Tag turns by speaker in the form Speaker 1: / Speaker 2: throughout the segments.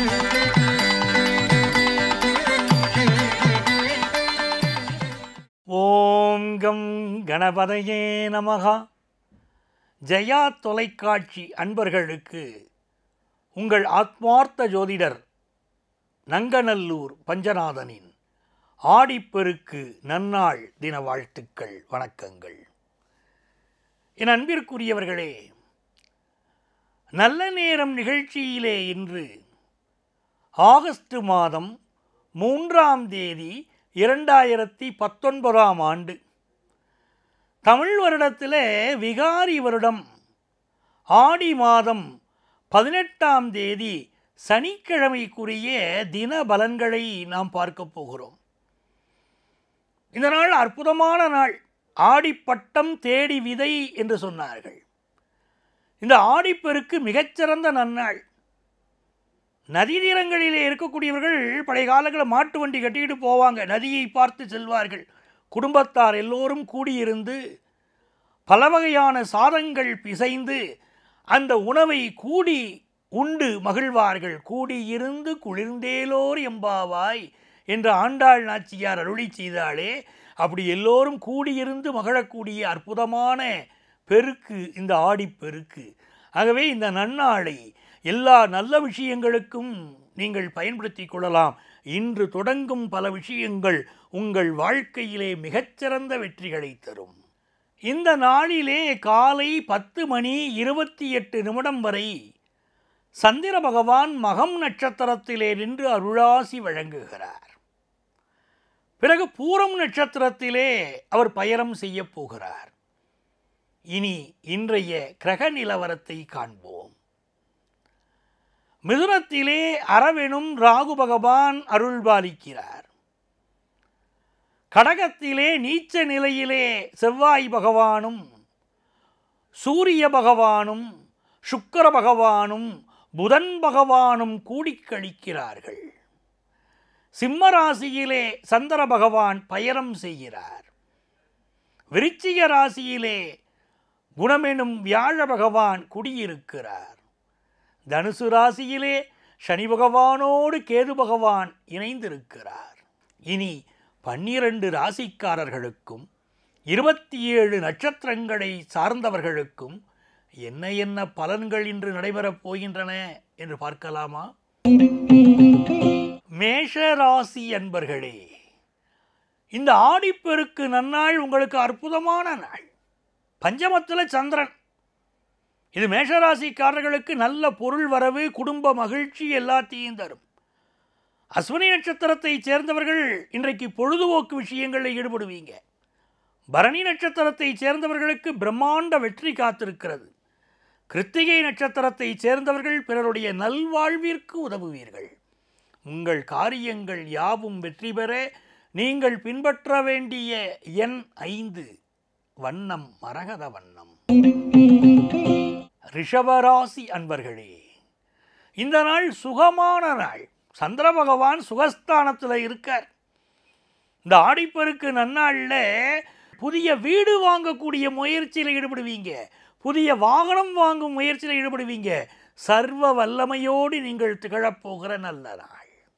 Speaker 1: ஓம் come கணபதையே நமகா ஜெயா தொலைக்காட்சி அன்பர்களுக்கு உங்கள் ஆத்மார்த்த ஜோதிடர் நங்கநல்லூர் பஞ்சநாதனின் ஆடிப்பெருக்கு நன்னாள் தின வாழ்த்துக்கள் வணக்கங்கள் என் அன்பிற்குரியவர்களே நல்ல நேரம் நிகழ்ச்சியிலே இன்று ஆகஸ்ட் மாதம் மூன்றாம் தேதி இரண்டாயிரத்தி பத்தொன்பதாம் ஆண்டு தமிழ் வருடத்திலே விகாரி வருடம் ஆடி மாதம் பதினெட்டாம் தேதி சனிக்கிழமைக்குரிய தின பலன்களை நாம் பார்க்க போகிறோம் இந்த நாள் அற்புதமான நாள் ஆடிப்பட்டம் தேடி விதை என்று சொன்னார்கள் இந்த ஆடிப்பெருக்கு மிகச்சிறந்த நன்னாள் நதி தீரங்களிலே இருக்கக்கூடியவர்கள் பழைய காலங்களில் மாட்டு வண்டி கட்டிக்கிட்டு போவாங்க நதியை பார்த்து செல்வார்கள் குடும்பத்தார் எல்லோரும் கூடியிருந்து பல வகையான சாதங்கள் பிசைந்து அந்த உணவை கூடி உண்டு மகிழ்வார்கள் கூடியிருந்து குளிர்ந்தேலோர் எம்பாவாய் என்று ஆண்டாள் நாச்சியார் அருளி செய்தாலே அப்படி எல்லோரும் கூடியிருந்து மகிழக்கூடிய அற்புதமான பெருக்கு இந்த ஆடிப்பெருக்கு ஆகவே இந்த நன்னாளை எல்லா நல்ல விஷயங்களுக்கும் நீங்கள் பயன்படுத்தி கொள்ளலாம் இன்று தொடங்கும் பல விஷயங்கள் உங்கள் வாழ்க்கையிலே மிகச்சிறந்த வெற்றிகளை தரும் இந்த நாளிலே காலை பத்து மணி இருபத்தி எட்டு நிமிடம் வரை சந்திர பகவான் மகம் நட்சத்திரத்திலே நின்று அருளாசி வழங்குகிறார் பிறகு பூரம் நட்சத்திரத்திலே அவர் பயணம் செய்ய போகிறார் இனி இன்றைய கிரக நிலவரத்தை காண்போம் மிதுனத்திலே அரவெனும் ராகு பகவான் அருள்பாலிக்கிறார் கடகத்திலே நீச்ச நிலையிலே செவ்வாய் பகவானும் சூரிய பகவானும் சுக்கர பகவானும் புதன் பகவானும் கூடிக் கழிக்கிறார்கள் சிம்ம ராசியிலே சந்திர பகவான் பயணம் செய்கிறார் விருச்சிக ராசியிலே குணமெனும் வியாழ பகவான் குடியிருக்கிறார் தனுசு ராசியிலே சனி பகவானோடு கேது பகவான் இணைந்திருக்கிறார் இனி பன்னிரண்டு ராசிக்காரர்களுக்கும் இருபத்தி ஏழு நட்சத்திரங்களை சார்ந்தவர்களுக்கும் என்ன என்ன பலன்கள் இன்று நடைபெறப் போகின்றன என்று பார்க்கலாமா மேஷ ராசி அன்பர்களே இந்த ஆடிப்பெருக்கு நன்னாள் உங்களுக்கு அற்புதமான நாள் பஞ்சமத்தில் சந்திரன் இது மேஷராசிக்காரர்களுக்கு நல்ல பொருள் வரவு குடும்ப மகிழ்ச்சி எல்லாத்தையும் தரும் அஸ்வினி நட்சத்திரத்தை சேர்ந்தவர்கள் இன்றைக்கு பொழுதுபோக்கு விஷயங்களில் ஈடுபடுவீங்க பரணி நட்சத்திரத்தை சேர்ந்தவர்களுக்கு பிரம்மாண்ட வெற்றி காத்திருக்கிறது கிருத்திகை நட்சத்திரத்தை சேர்ந்தவர்கள் பிறருடைய நல்வாழ்விற்கு உதவுவீர்கள் உங்கள் காரியங்கள் யாவும் வெற்றி பெற நீங்கள் பின்பற்ற வேண்டிய எண் ஐந்து வண்ணம் மரகத வண்ணம் ரிஷபராசி அன்பர்களே இந்த நாள் சுகமான நாள் சந்திர பகவான் சுகஸ்தானத்தில் இருக்கார் இந்த ஆடிப்பெருக்கு நன்னாளில் புதிய வீடு வாங்கக்கூடிய முயற்சியில் ஈடுபடுவீங்க புதிய வாகனம் வாங்கும் முயற்சியில் ஈடுபடுவீங்க சர்வ வல்லமையோடு நீங்கள் திகழப்போகிற நல்ல நாள்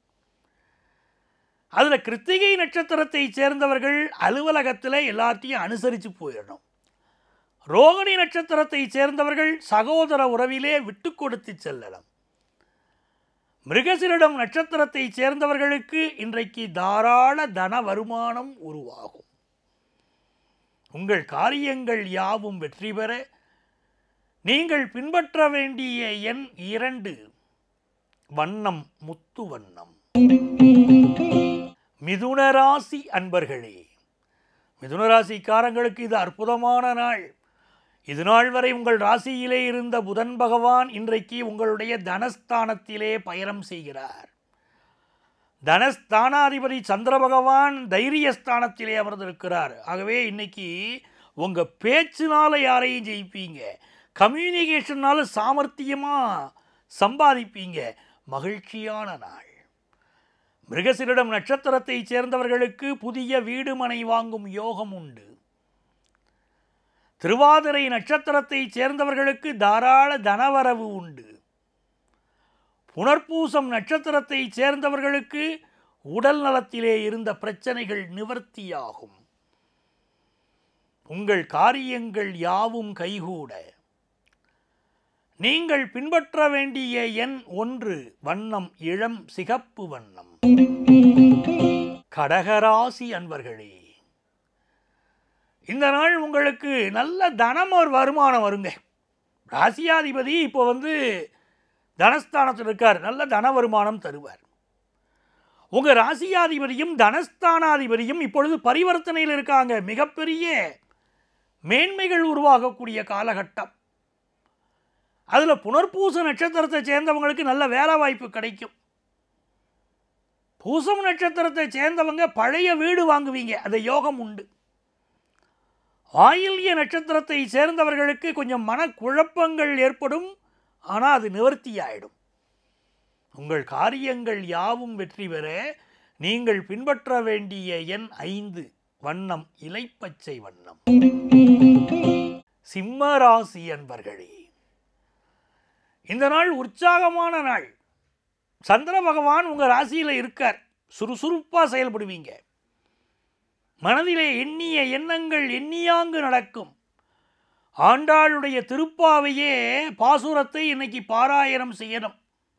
Speaker 1: அதில் கிருத்திகை நட்சத்திரத்தை சேர்ந்தவர்கள் அலுவலகத்தில் எல்லாத்தையும் அனுசரித்து போயிடணும் ரோகிணி நட்சத்திரத்தை சேர்ந்தவர்கள் சகோதர உறவிலே விட்டு கொடுத்து செல்லலாம் மிருகசிரிடம் நட்சத்திரத்தை சேர்ந்தவர்களுக்கு இன்றைக்கு தாராள தன வருமானம் உருவாகும் உங்கள் காரியங்கள் யாவும் வெற்றி பெற நீங்கள் பின்பற்ற வேண்டிய எண் இரண்டு வண்ணம் முத்து வண்ணம் மிதுனராசி அன்பர்களே மிதுனராசிக்காரங்களுக்கு இது அற்புதமான நாள் இது நாள் வரை உங்கள் ராசியிலே இருந்த புதன் பகவான் இன்றைக்கு உங்களுடைய தனஸ்தானத்திலே பயணம் செய்கிறார் தனஸ்தானாதிபதி சந்திர பகவான் தைரியஸ்தானத்திலே அமர்ந்திருக்கிறார் ஆகவே இன்னைக்கு உங்கள் பேச்சினால யாரையும் ஜெயிப்பீங்க கம்யூனிகேஷனால் சாமர்த்தியமாக சம்பாதிப்பீங்க மகிழ்ச்சியான நாள் மிருகசிரிடம் நட்சத்திரத்தை சேர்ந்தவர்களுக்கு புதிய வீடு மனை வாங்கும் யோகம் உண்டு திருவாதிரை நட்சத்திரத்தை சேர்ந்தவர்களுக்கு தாராள தனவரவு உண்டு புனர்பூசம் நட்சத்திரத்தை சேர்ந்தவர்களுக்கு உடல் நலத்திலே இருந்த பிரச்சனைகள் நிவர்த்தியாகும் உங்கள் காரியங்கள் யாவும் கைகூட நீங்கள் பின்பற்ற வேண்டிய எண் ஒன்று வண்ணம் இளம் சிகப்பு வண்ணம் கடகராசி அன்பர்களே இந்த நாள் உங்களுக்கு நல்ல தனம் ஒரு வருமானம் வருங்க ராசியாதிபதி இப்போ வந்து தனஸ்தானத்தில் இருக்கார் நல்ல தன வருமானம் தருவார் உங்கள் ராசியாதிபதியும் தனஸ்தானாதிபதியும் இப்பொழுது பரிவர்த்தனையில் இருக்காங்க மிகப்பெரிய மேன்மைகள் உருவாகக்கூடிய காலகட்டம் அதில் புனர்பூச நட்சத்திரத்தை சேர்ந்தவங்களுக்கு நல்ல வேலை வாய்ப்பு கிடைக்கும் பூசம் நட்சத்திரத்தை சேர்ந்தவங்க பழைய வீடு வாங்குவீங்க அந்த யோகம் உண்டு ஆயில்ய நட்சத்திரத்தை சேர்ந்தவர்களுக்கு கொஞ்சம் மனக்குழப்பங்கள் ஏற்படும் ஆனால் அது நிவர்த்தியாயிடும் உங்கள் காரியங்கள் யாவும் வெற்றி பெற நீங்கள் பின்பற்ற வேண்டிய எண் ஐந்து வண்ணம் இலைப்பச்சை வண்ணம் சிம்ம ராசி அன்பர்களே இந்த நாள் உற்சாகமான நாள் சந்திர பகவான் உங்கள் ராசியில் இருக்கார் சுறுசுறுப்பாக செயல்படுவீங்க மனதிலே எண்ணிய எண்ணங்கள் எண்ணியாங்கு நடக்கும் ஆண்டாளுடைய திருப்பாவையே பாசுரத்தை இன்னைக்கு பாராயணம் செய்யணும்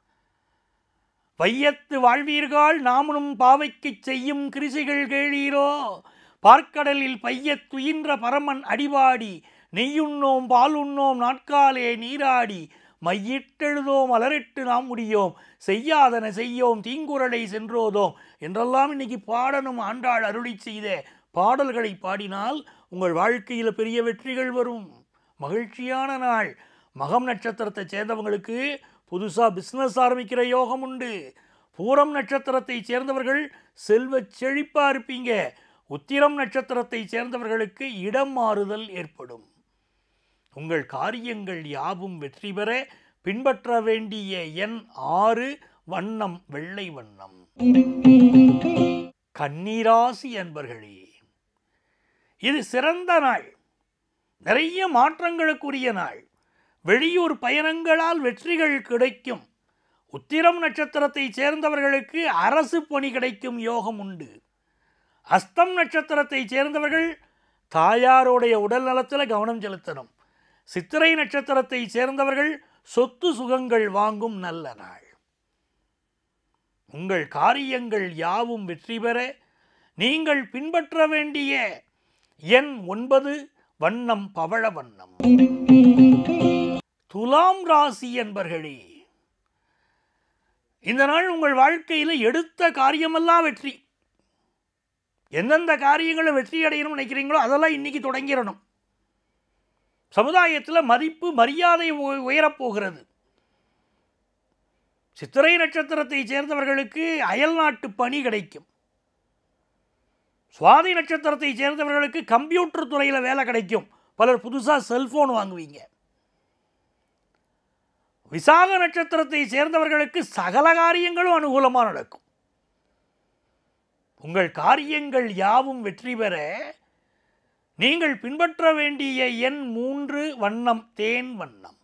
Speaker 1: வையத்து வாழ்வீர்கள் நாமனும் பாவைக்குச் செய்யும் கிரிசைகள் கேளீரோ பார்க்கடலில் பையத் துயின்ற பரமன் அடிபாடி நெய்யுண்ணோம் பாலுண்ணோம் நாட்காலே நீராடி மையிட்டெழுதோம் அலரிட்டு நாம் முடியோம் செய்யாதன செய்யோம் தீங்குறளை சென்றோதோம் என்றெல்லாம் இன்னைக்கு பாடணும் ஆண்டாள் அருளி செய்த பாடல்களை பாடினால் உங்கள் வாழ்க்கையில் பெரிய வெற்றிகள் வரும் மகிழ்ச்சியான நாள் மகம் நட்சத்திரத்தை சேர்ந்தவங்களுக்கு புதுசாக பிஸ்னஸ் ஆரம்பிக்கிற யோகம் உண்டு பூரம் நட்சத்திரத்தை சேர்ந்தவர்கள் செல்வச் செழிப்பாக இருப்பீங்க உத்திரம் நட்சத்திரத்தை சேர்ந்தவர்களுக்கு இடம் மாறுதல் ஏற்படும் உங்கள் காரியங்கள் யாவும் வெற்றி பெற பின்பற்ற வேண்டிய எண் ஆறு வண்ணம் வெள்ளை வண்ணம் கன்னிராசி அன்பர்களே இது சிறந்த நாள் நிறைய மாற்றங்களுக்குரிய நாள் வெளியூர் பயணங்களால் வெற்றிகள் கிடைக்கும் உத்திரம் நட்சத்திரத்தை சேர்ந்தவர்களுக்கு அரசு பணி கிடைக்கும் யோகம் உண்டு அஸ்தம் நட்சத்திரத்தை சேர்ந்தவர்கள் தாயாருடைய உடல் நலத்தில் கவனம் செலுத்தணும் சித்திரை நட்சத்திரத்தை சேர்ந்தவர்கள் சொத்து சுகங்கள் வாங்கும் நல்ல நாள் உங்கள் காரியங்கள் யாவும் வெற்றி பெற நீங்கள் பின்பற்ற வேண்டிய எண் ஒன்பது வண்ணம் பவழ வண்ணம் துலாம் ராசி என்பர்களே இந்த நாள் உங்கள் வாழ்க்கையில் எடுத்த காரியமெல்லாம் வெற்றி எந்தெந்த காரியங்களை வெற்றி அடையணும்னு நினைக்கிறீங்களோ அதெல்லாம் இன்னைக்கு தொடங்கிடணும் சமுதாயத்தில் மதிப்பு மரியாதை உ- உயரப்போகிறது சித்திரை நட்சத்திரத்தை சேர்ந்தவர்களுக்கு அயல் நாட்டு பணி கிடைக்கும் சுவாதி நட்சத்திரத்தை சேர்ந்தவர்களுக்கு கம்ப்யூட்டர் துறையில் வேலை கிடைக்கும் பலர் புதுசாக செல்போன் வாங்குவீங்க விசாக நட்சத்திரத்தை சேர்ந்தவர்களுக்கு சகல காரியங்களும் அனுகூலமாக நடக்கும் உங்கள் காரியங்கள் யாவும் வெற்றி பெற நீங்கள் பின்பற்ற வேண்டிய எண் மூன்று வண்ணம் தேன் வண்ணம்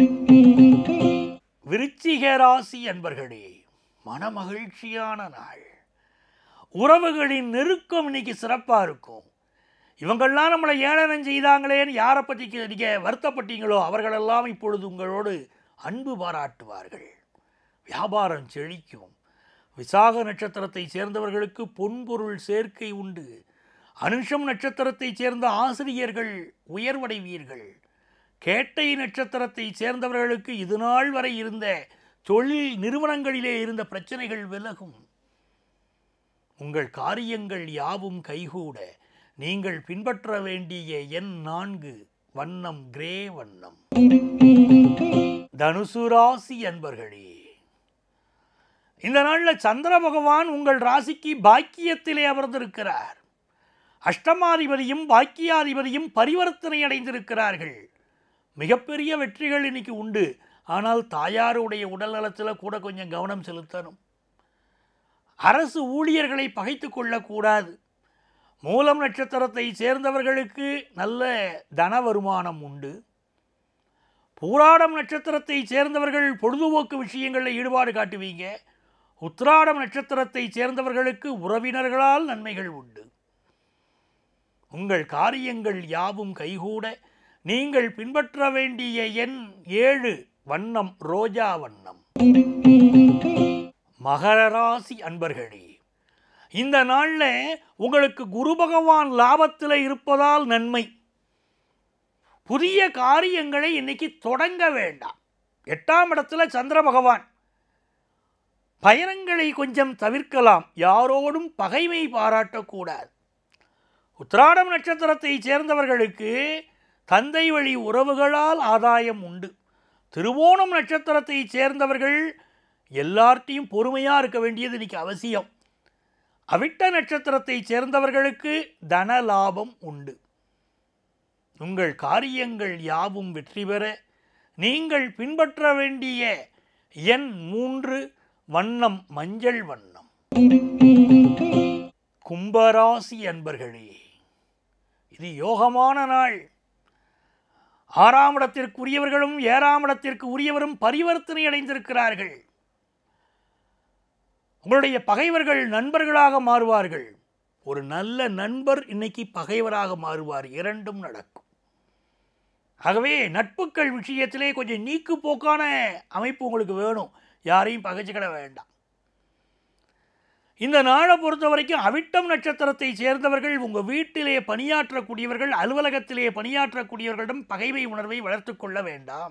Speaker 1: விருச்சிக ராசி அன்பர்களே மனமகிழ்ச்சியான நாள் உறவுகளின் நெருக்கம் இன்னைக்கு சிறப்பாக இருக்கும் இவங்கெல்லாம் நம்மளை ஏளனம் செய்தாங்களேன்னு யாரை பற்றி நீங்கள் வருத்தப்பட்டீங்களோ அவர்களெல்லாம் இப்பொழுது உங்களோடு அன்பு பாராட்டுவார்கள் வியாபாரம் செழிக்கும் விசாக நட்சத்திரத்தை சேர்ந்தவர்களுக்கு பொன்பொருள் சேர்க்கை உண்டு அனுஷம் நட்சத்திரத்தை சேர்ந்த ஆசிரியர்கள் உயர்வடைவீர்கள் கேட்டை நட்சத்திரத்தை சேர்ந்தவர்களுக்கு இது நாள் வரை இருந்த தொழில் நிறுவனங்களிலே இருந்த பிரச்சனைகள் விலகும் உங்கள் காரியங்கள் யாவும் கைகூட நீங்கள் பின்பற்ற வேண்டிய எண் நான்கு வண்ணம் கிரே வண்ணம் தனுசு ராசி அன்பர்களே இந்த நாளில் சந்திர பகவான் உங்கள் ராசிக்கு பாக்கியத்திலே அமர்ந்திருக்கிறார் அஷ்டமாதிபதியும் பாக்கியாதிபதியும் பரிவர்த்தனை அடைந்திருக்கிறார்கள் மிகப்பெரிய வெற்றிகள் இன்னைக்கு உண்டு ஆனால் தாயாருடைய உடல் நலத்தில் கூட கொஞ்சம் கவனம் செலுத்தணும் அரசு ஊழியர்களை பகைத்து கொள்ளக்கூடாது மூலம் நட்சத்திரத்தை சேர்ந்தவர்களுக்கு நல்ல தன வருமானம் உண்டு பூராடம் நட்சத்திரத்தை சேர்ந்தவர்கள் பொழுதுபோக்கு விஷயங்களில் ஈடுபாடு காட்டுவீங்க உத்திராடம் நட்சத்திரத்தை சேர்ந்தவர்களுக்கு உறவினர்களால் நன்மைகள் உண்டு உங்கள் காரியங்கள் யாவும் கைகூட நீங்கள் பின்பற்ற வேண்டிய எண் ஏழு வண்ணம் ரோஜா வண்ணம் மகர ராசி அன்பர்களே இந்த நாளில் உங்களுக்கு குரு பகவான் லாபத்தில் இருப்பதால் நன்மை புதிய காரியங்களை இன்னைக்கு தொடங்க வேண்டாம் எட்டாம் இடத்துல சந்திர பகவான் பயணங்களை கொஞ்சம் தவிர்க்கலாம் யாரோடும் பகைமை பாராட்டக்கூடாது உத்திராடம் நட்சத்திரத்தை சேர்ந்தவர்களுக்கு தந்தை வழி உறவுகளால் ஆதாயம் உண்டு திருவோணம் நட்சத்திரத்தை சேர்ந்தவர்கள் எல்லார்ட்டையும் பொறுமையாக இருக்க வேண்டியது இன்னைக்கு அவசியம் அவிட்ட நட்சத்திரத்தை சேர்ந்தவர்களுக்கு தன லாபம் உண்டு உங்கள் காரியங்கள் யாவும் வெற்றி பெற நீங்கள் பின்பற்ற வேண்டிய எண் மூன்று வண்ணம் மஞ்சள் வண்ணம் கும்பராசி அன்பர்களே இது யோகமான நாள் ஆறாம் இடத்திற்கு உரியவர்களும் ஏழாம் இடத்திற்கு உரியவரும் பரிவர்த்தனை அடைந்திருக்கிறார்கள் உங்களுடைய பகைவர்கள் நண்பர்களாக மாறுவார்கள் ஒரு நல்ல நண்பர் இன்னைக்கு பகைவராக மாறுவார் இரண்டும் நடக்கும் ஆகவே நட்புக்கள் விஷயத்திலே கொஞ்சம் நீக்கு போக்கான அமைப்பு உங்களுக்கு வேணும் யாரையும் பகைச்சிக்கிட வேண்டாம் இந்த நாளை பொறுத்த வரைக்கும் அவிட்டம் நட்சத்திரத்தை சேர்ந்தவர்கள் உங்கள் வீட்டிலே பணியாற்றக்கூடியவர்கள் அலுவலகத்திலே பணியாற்றக்கூடியவர்களிடம் பகைமை உணர்வை வளர்த்துக் கொள்ள வேண்டாம்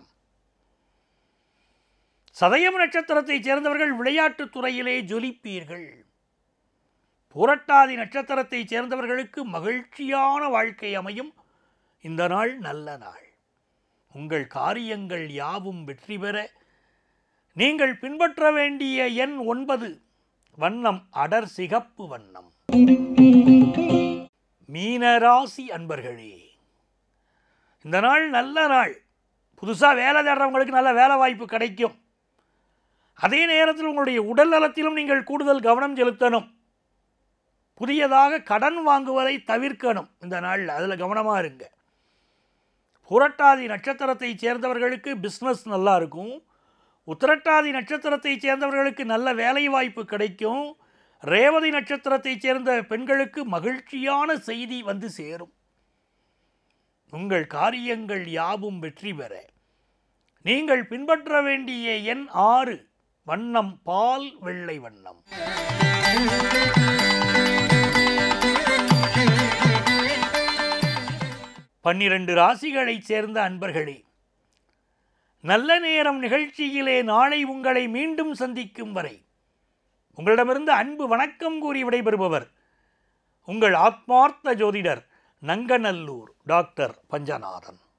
Speaker 1: சதயம் நட்சத்திரத்தை சேர்ந்தவர்கள் விளையாட்டுத் துறையிலே ஜொலிப்பீர்கள் புரட்டாதி நட்சத்திரத்தை சேர்ந்தவர்களுக்கு மகிழ்ச்சியான வாழ்க்கை அமையும் இந்த நாள் நல்ல நாள் உங்கள் காரியங்கள் யாவும் வெற்றி பெற நீங்கள் பின்பற்ற வேண்டிய எண் ஒன்பது வண்ணம் அடர் சிகப்பு வண்ணம் மீனராசி அன்பர்களே இந்த நாள் நல்ல நாள் புதுசாக வேலை தேடுறவங்களுக்கு நல்ல வேலை வாய்ப்பு கிடைக்கும் அதே நேரத்தில் உங்களுடைய உடல் நலத்திலும் நீங்கள் கூடுதல் கவனம் செலுத்தணும் புதியதாக கடன் வாங்குவதை தவிர்க்கணும் இந்த நாளில் அதில் கவனமாக இருங்க புரட்டாதி நட்சத்திரத்தை சேர்ந்தவர்களுக்கு பிஸ்னஸ் நல்லா இருக்கும் உத்திரட்டாதி நட்சத்திரத்தை சேர்ந்தவர்களுக்கு நல்ல வேலை வாய்ப்பு கிடைக்கும் ரேவதி நட்சத்திரத்தை சேர்ந்த பெண்களுக்கு மகிழ்ச்சியான செய்தி வந்து சேரும் உங்கள் காரியங்கள் யாவும் வெற்றி பெற நீங்கள் பின்பற்ற வேண்டிய எண் ஆறு வண்ணம் பால் வெள்ளை வண்ணம் பன்னிரண்டு ராசிகளைச் சேர்ந்த அன்பர்களே நல்ல நேரம் நிகழ்ச்சியிலே நாளை உங்களை மீண்டும் சந்திக்கும் வரை உங்களிடமிருந்து அன்பு வணக்கம் கூறி விடைபெறுபவர் உங்கள் ஆத்மார்த்த ஜோதிடர் நங்கநல்லூர் டாக்டர் பஞ்சநாதன்